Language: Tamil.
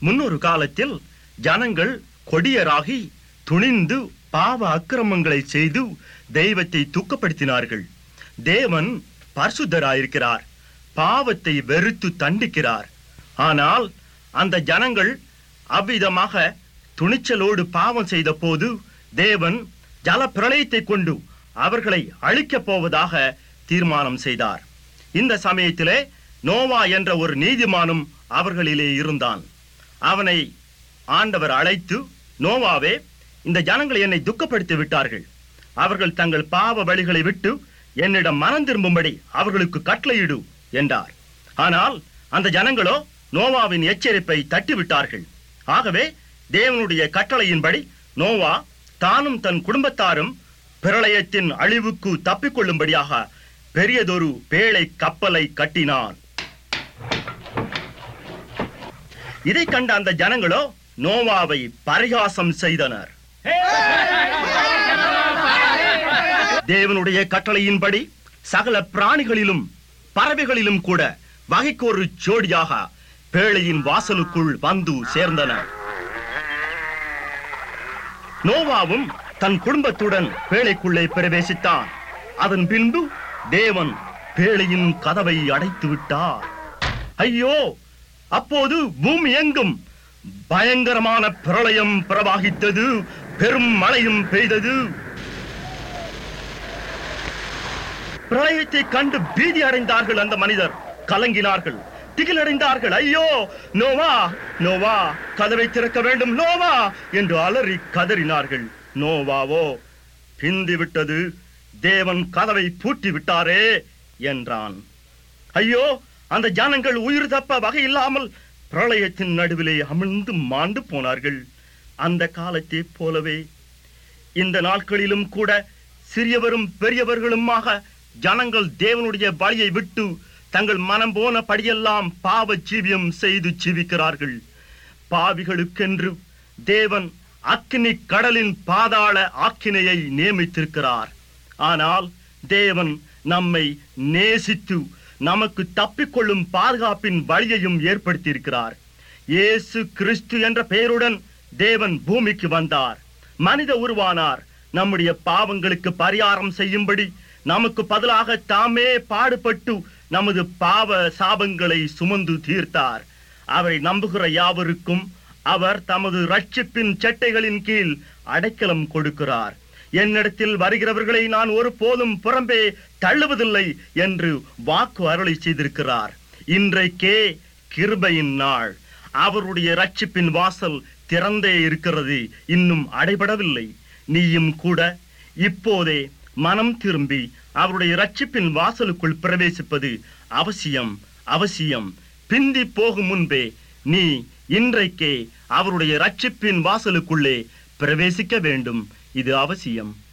முன்னொரு காலத்தில் ஜனங்கள் கொடியராகி துணிந்து பாவ அக்கிரமங்களை செய்து தெய்வத்தை துக்கப்படுத்தினார்கள் தேவன் பரிசுத்தராயிருக்கிறார் பாவத்தை வெறுத்து தண்டிக்கிறார் ஆனால் அந்த ஜனங்கள் அவ்விதமாக துணிச்சலோடு பாவம் செய்த போது தேவன் ஜல பிரளயத்தை கொண்டு அவர்களை அழிக்கப் போவதாக தீர்மானம் செய்தார் இந்த சமயத்திலே நோவா என்ற ஒரு நீதிமானும் அவர்களிலே இருந்தான் அவனை ஆண்டவர் அழைத்து நோவாவே இந்த ஜனங்கள் என்னை துக்கப்படுத்தி விட்டார்கள் அவர்கள் தங்கள் பாவ வழிகளை விட்டு என்னிடம் மனம் திரும்பும்படி அவர்களுக்கு கட்டளையிடு என்றார் ஆனால் அந்த ஜனங்களோ நோவாவின் எச்சரிப்பை தட்டிவிட்டார்கள் ஆகவே தேவனுடைய கட்டளையின்படி நோவா தானும் தன் குடும்பத்தாரும் பிரளயத்தின் அழிவுக்கு தப்பிக்கொள்ளும்படியாக பெரியதொரு பேழை கப்பலை கட்டினான் இதை கண்ட அந்த ஜனங்களோ நோவாவை பரிகாசம் செய்தனர் தேவனுடைய கட்டளையின்படி சகல பிராணிகளிலும் பறவைகளிலும் கூட வகைக்கு ஒரு ஜோடியாக பேழையின் வாசலுக்குள் வந்து சேர்ந்தனர் நோவாவும் தன் குடும்பத்துடன் பேழைக்குள்ளே பிரவேசித்தான் அதன் பின்பு தேவன் பேழையின் கதவை அடைத்து விட்டார் ஐயோ அப்போது பூமி எங்கும் பயங்கரமான பிரளயம் பிரவாகித்தது பெரும் மழையும் பெய்தது பிரளயத்தை கண்டு பீதி அடைந்தார்கள் அந்த மனிதர் கலங்கினார்கள் திகிலடைந்தார்கள் ஐயோ நோவா நோவா கதவை திறக்க வேண்டும் நோவா என்று அலறி கதறினார்கள் நோவாவோ பிந்தி விட்டது தேவன் கதவை பூட்டி விட்டாரே என்றான் ஐயோ அந்த ஜனங்கள் உயிர் தப்ப வகை இல்லாமல் பிரளயத்தின் நடுவிலே அமிழ்ந்து மாண்டு போனார்கள் அந்த காலத்தை போலவே இந்த நாட்களிலும் கூட சிறியவரும் பெரியவர்களுமாக ஜனங்கள் தேவனுடைய வழியை விட்டு தங்கள் மனம் போன படியெல்லாம் பாவ ஜீவியம் செய்து ஜீவிக்கிறார்கள் பாவிகளுக்கென்று தேவன் அக்கினி கடலின் பாதாள ஆக்கினையை நியமித்திருக்கிறார் ஆனால் தேவன் நம்மை நேசித்து நமக்கு தப்பிக்கொள்ளும் பாதுகாப்பின் வழியையும் ஏற்படுத்தியிருக்கிறார் இயேசு கிறிஸ்து என்ற பெயருடன் தேவன் பூமிக்கு வந்தார் மனித உருவானார் நம்முடைய பாவங்களுக்கு பரிகாரம் செய்யும்படி நமக்கு பதிலாக தாமே பாடுபட்டு நமது பாவ சாபங்களை சுமந்து தீர்த்தார் அவரை நம்புகிற யாவருக்கும் அவர் தமது ரட்சிப்பின் சட்டைகளின் கீழ் அடைக்கலம் கொடுக்கிறார் என்னிடத்தில் வருகிறவர்களை நான் ஒருபோதும் புறம்பே தள்ளுவதில்லை என்று வாக்கு அருளை செய்திருக்கிறார் இன்றைக்கே கிருபையின் நாள் அவருடைய ரட்சிப்பின் வாசல் திறந்தே இருக்கிறது இன்னும் அடைபடவில்லை நீயும் கூட இப்போதே மனம் திரும்பி அவருடைய ரட்சிப்பின் வாசலுக்குள் பிரவேசிப்பது அவசியம் அவசியம் பிந்தி போகும் முன்பே நீ இன்றைக்கே அவருடைய ரட்சிப்பின் வாசலுக்குள்ளே பிரவேசிக்க வேண்டும் இது அவசியம்